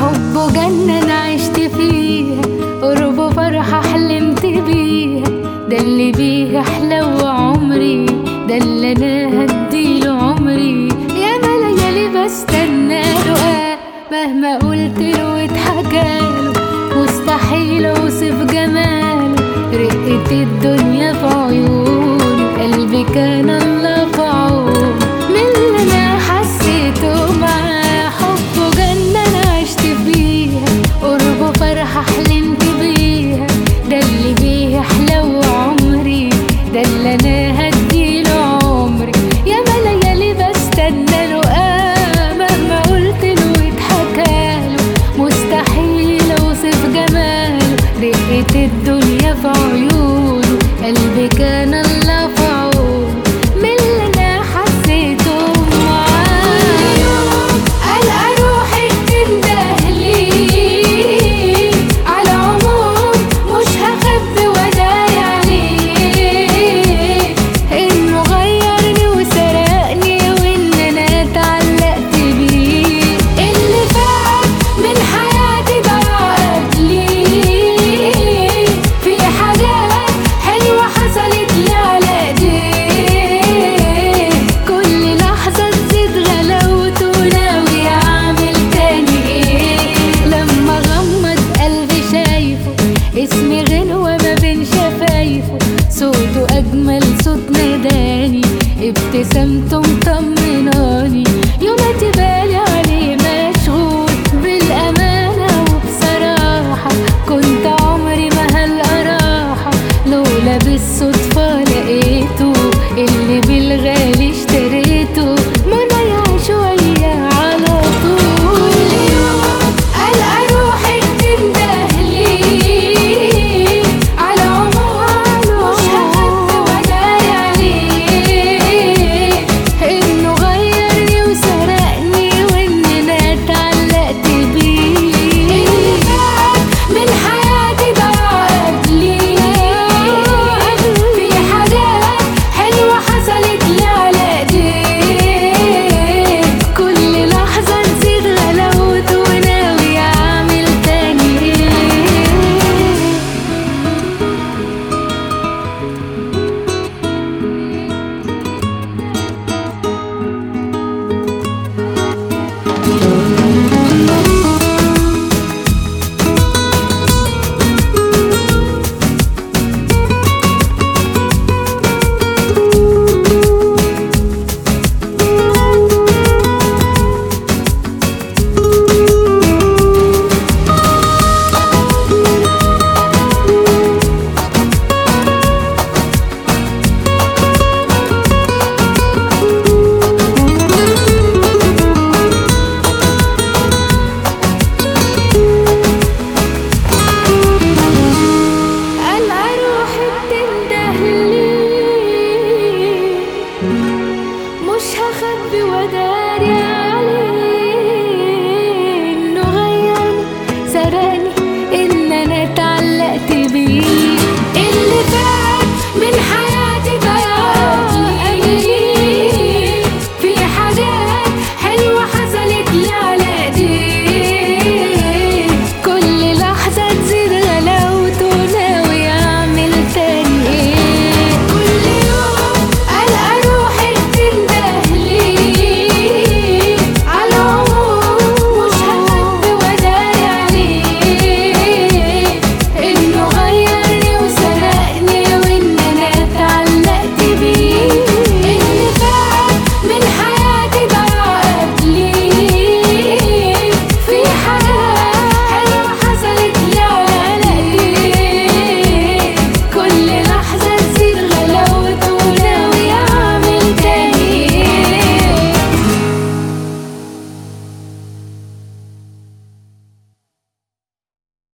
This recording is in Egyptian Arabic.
حبه جنة أنا عشت فيها قربه فرحة حلمت بيها ده اللي بيه أحلى عمري ده اللي أنا هديله عمري يا ليالي بستنى له مهما قلت له واتحكاله مستحيل أوصف جماله رقة الدنيا في عيونه قلبي كان الله في عونه من اللي أنا حسيته معاه حبه جنة أنا عشت فيها قربه فرحة حلمت بيها ده اللي بيه أحلى عمري ده اللي أنا